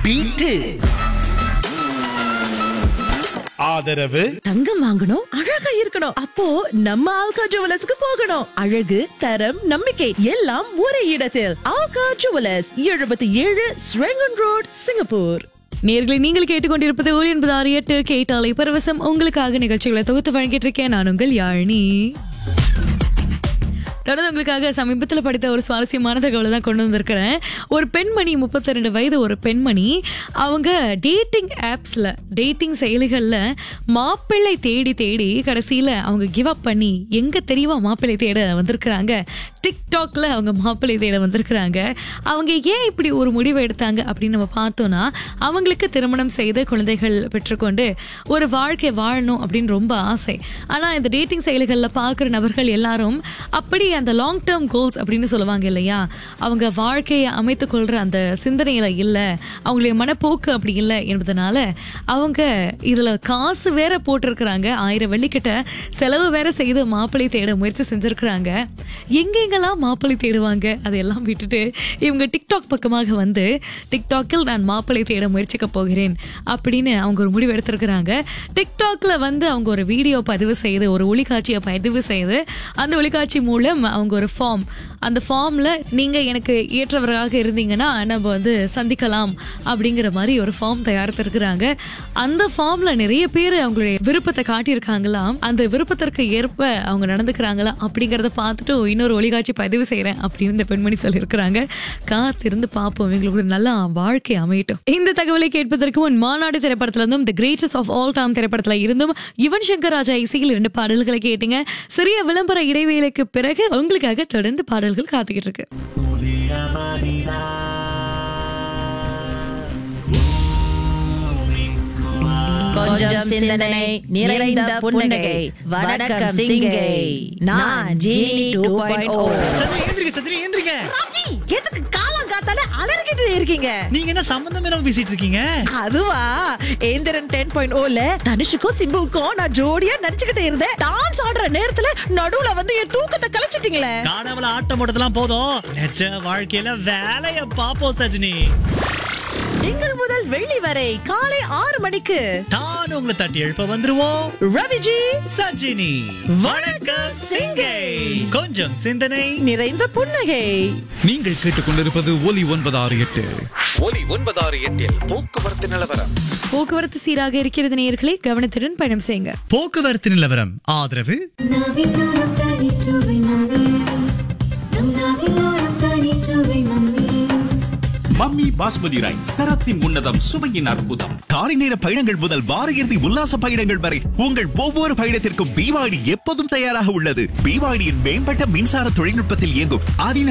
beat ஆதரவு தங்கம் வாங்கணும் அழகா இருக்கணும் அப்போ நம்ம ஆல்கா ஜுவலர்ஸ்க்கு போகணும் அழகு தரம் நம்பிக்கை எல்லாம் ஒரே இடத்தில் ஆல்கா ஜுவலர்ஸ் எழுபத்தி ஏழு ஸ்ரெங்கன் ரோட் சிங்கப்பூர் நேர்களை நீங்கள் கேட்டுக்கொண்டிருப்பது ஒளி என்பது ஆறு எட்டு கேட்டாலை பரவசம் உங்களுக்காக நிகழ்ச்சிகளை தொகுத்து வழங்கிட்டு இருக்கேன் நான் உங்கள் யாழினி தொடர்ந்து உங்களுக்காக சமீபத்தில் படித்த ஒரு சுவாரஸ்யமான தகவலை தான் கொண்டு வந்திருக்கிறேன் ஒரு பெண்மணி முப்பத்தி ரெண்டு வயது ஒரு பெண்மணி அவங்க டேட்டிங் ஆப்ஸில் டேட்டிங் செயலிகளில் மாப்பிள்ளை தேடி தேடி கடைசியில் அவங்க கிவ் அப் பண்ணி எங்கே தெரியுமா மாப்பிள்ளை தேட வந்திருக்கிறாங்க டிக்டாக்ல அவங்க மாப்பிள்ளை தேட வந்திருக்கிறாங்க அவங்க ஏன் இப்படி ஒரு முடிவு எடுத்தாங்க அப்படின்னு நம்ம பார்த்தோம்னா அவங்களுக்கு திருமணம் செய்து குழந்தைகள் பெற்றுக்கொண்டு ஒரு வாழ்க்கை வாழணும் அப்படின்னு ரொம்ப ஆசை ஆனால் இந்த டேட்டிங் செயலிகளில் பார்க்குற நபர்கள் எல்லாரும் அப்படி அந்த லாங் டேர்ம் கோல்ஸ் அப்படின்னு சொல்லுவாங்க இல்லையா அவங்க வாழ்க்கையை அமைத்துக் கொள்கிற அந்த சிந்தனையில் இல்லை அவங்களுடைய மனப்போக்கு அப்படி இல்லை என்பதனால அவங்க இதில் காசு வேற போட்டிருக்கிறாங்க ஆயிரம் வெள்ளிக்கிட்ட செலவு வேற செய்து மாப்பிள்ளை தேட முயற்சி செஞ்சுருக்கிறாங்க எங்கெங்கெல்லாம் மாப்பிள்ளை தேடுவாங்க அதையெல்லாம் விட்டுட்டு இவங்க டிக்டாக் பக்கமாக வந்து டிக்டாக்கில் நான் மாப்பிள்ளை தேட முயற்சிக்க போகிறேன் அப்படின்னு அவங்க ஒரு முடிவு எடுத்திருக்கிறாங்க டிக்டாக்ல வந்து அவங்க ஒரு வீடியோ பதிவு செய்து ஒரு ஒளிக்காட்சியை பதிவு செய்து அந்த ஒளிக்காட்சி மூலம் அவங்க ஒரு ஃபார்ம் அந்த ஃபார்ம்ல நீங்க எனக்கு ஏற்றவராக இருந்தீங்கன்னா நம்ம வந்து சந்திக்கலாம் அப்படிங்கிற மாதிரி ஒரு ஃபார்ம் தயாரித்திருக்கிறாங்க அந்த ஃபார்ம்ல நிறைய பேர் அவங்களுடைய விருப்பத்தை காட்டியிருக்காங்களாம் அந்த விருப்பத்திற்கு ஏற்ப அவங்க நடந்துக்கிறாங்களா அப்படிங்கறத பார்த்துட்டு இன்னொரு ஒளிக்காட்சி பதிவு செய்யறேன் அப்படின்னு இந்த பெண்மணி சொல்லியிருக்கிறாங்க காத்திருந்து பார்ப்போம் இவங்களுக்கு ஒரு நல்ல வாழ்க்கை அமையட்டும் இந்த தகவலை கேட்பதற்கு முன் மாநாடு திரைப்படத்துல இருந்தும் the greatest of all time திரைப்படத்துல இருந்தும் யுவன் சங்கர் ராஜா இசையில் இரண்டு பாடல்களை கேட்டீங்க சிறிய விளம்பர இடைவேளைக்கு பிறகு உங்களுக்காக தொடர்ந்து பாடல்கள் காத்துக்கிட்டு இருக்கு கொஞ்சம் சிந்தனை நிறைந்த புன்னகை வணக்கம் சிங்கை நான் ஜீனி டூ பாயிண்ட் ஓ சத்ரி எந்திரிக்க சத்ரி எந்திரிக்க எதுக்கு காலம் காத்தால அலறிக்கிட்டு இருக்கீங்க நீங்க என்ன சம்பந்தம் இல்லாம பேசிட்டு இருக்கீங்க அதுவா ஏந்திரன் டென் பாயிண்ட் ஓல தனுஷுக்கும் சிம்புவுக்கும் நான் ஜோடியா நடிச்சுக்கிட்டு இருந்தேன் டான்ஸ் ஆடுற நேரத்துல நடுவுல வந்து என் தூக்கத்தை கலைச்சிட்டீங்களே காணவல ஆட்டம் போட்டதெல்லாம் போதும் நிஜ வாழ்க்கையில வேலைய பாப்போம் சஜினி திங்கள் முதல் வெள்ளி வரை காலை ஆறு மணிக்கு தான் உங்களை தட்டி எழுப்ப வந்துருவோம் ரவிஜி சஜினி வணக்கம் சிங்கை கொஞ்சம் சிந்தனை நிறைந்த புன்னகை நீங்கள் கேட்டுக்கொண்டிருப்பது ஒலி ஒன்பது ஆறு எட்டு ஒலி ஒன்பதாறு எட்டில் போக்குவரத்து நிலவரம் போக்குவரத்து சீராக இருக்கிறது நேயர்களே கவனத்துடன் பயணம் செய்யுங்க போக்குவரத்து நிலவரம் ஆதரவு நாவிலோரம் தனிச்சுவை மம்மீஸ் நம் நாவிலோரம் தனிச்சுவை மம்மீஸ் மம்மி பாஸ்மதி ரைஸ் தரத்தின் உன்னதம் சுவையின் அற்புதம் காலை நேர பயணங்கள் முதல் வார இறுதி உல்லாச பயணங்கள் வரை உங்கள் ஒவ்வொரு பயணத்திற்கும் பிவாடி எப்போதும் தயாராக உள்ளது பிவாடியின் மேம்பட்ட மின்சார தொழில்நுட்பத்தில் இயங்கும் அதிநவீன